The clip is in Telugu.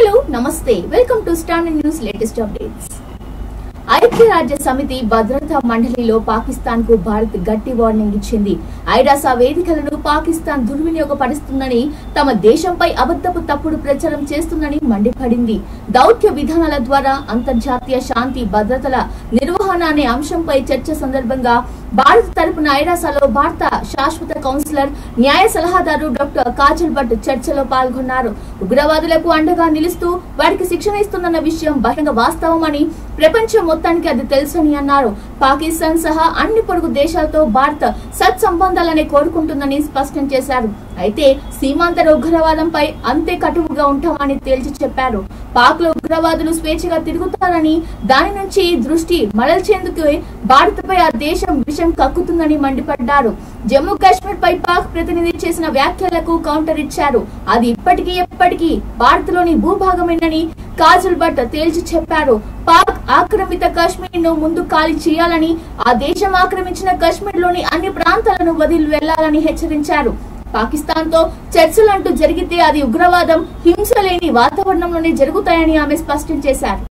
హలో నమస్తే welcome to stand news latest updates ఐక్యరాజ్య సమితి భద్రతా మండలిలో పాకిస్తాన్ కు భారత్ గట్టి వార్నింగ్ ఇచ్చింది ఐరాసా వేదికలను పాకిస్తాన్ దుర్వినియోగపరుస్తుందని తమ దేశంపై అబద్ధపు తప్పుడు ప్రచారం చేస్తుందని మండిపడింది దౌత్య విధానాల ద్వారా అంతర్జాతీయ శాంతి భద్రతల నిర్వహణ అనే అంశంపై చర్చ సందర్భంగా భారత్ తరపున ఐరాసాలో భారత శాశ్వత కౌన్సిలర్ న్యాయ సలహాదారు డాక్టర్ కాజల్ భట్ చర్చలో పాల్గొన్నారు ఉగ్రవాదులకు అండగా నిలుస్తూ వారికి శిక్షణ ఇస్తుందన్న విషయం బహిరంగ వాస్తవమని ప్రపంచం మొత్తానికి అది తెలుసని అన్నారు పాకిస్తాన్ సహా అన్ని పొరుగు దేశాలతో భారత్ సత్సంబంధాలనే కోరుకుంటుందని స్పష్టం చేశారు అయితే సీమాంతర ఉగ్రవాదంపై అంతే కటువుగా ఉంటామని తేల్చి చెప్పారు పాక్ లో ఉగ్రవాదులు స్వేచ్ఛగా తిరుగుతారని దాని నుంచి దృష్టి మరల్చేందుకు భారత్ పై ఆ దేశం విషం కక్కుతుందని మండిపడ్డారు జమ్మూ కాశ్మీర్ పై పాక్ ప్రతినిధి చేసిన వ్యాఖ్యలకు కౌంటర్ ఇచ్చారు అది ఇప్పటికీ ఎప్పటికీ భారత్ లోని భూభాగమేనని కాజల్ భట్ తేల్చి చెప్పారు పాక్ ఆక్రమిత కాశ్మీర్ ను ముందు ఖాళీ చేయాలని ఆ దేశం ఆక్రమించిన కాశ్మీర్ లోని అన్ని ప్రాంతాలను వదిలి వెళ్లాలని హెచ్చరించారు పాకిస్తాన్ తో చర్చలంటూ జరిగితే అది ఉగ్రవాదం హింస లేని వాతావరణంలోనే జరుగుతాయని ఆమె స్పష్టం చేశారు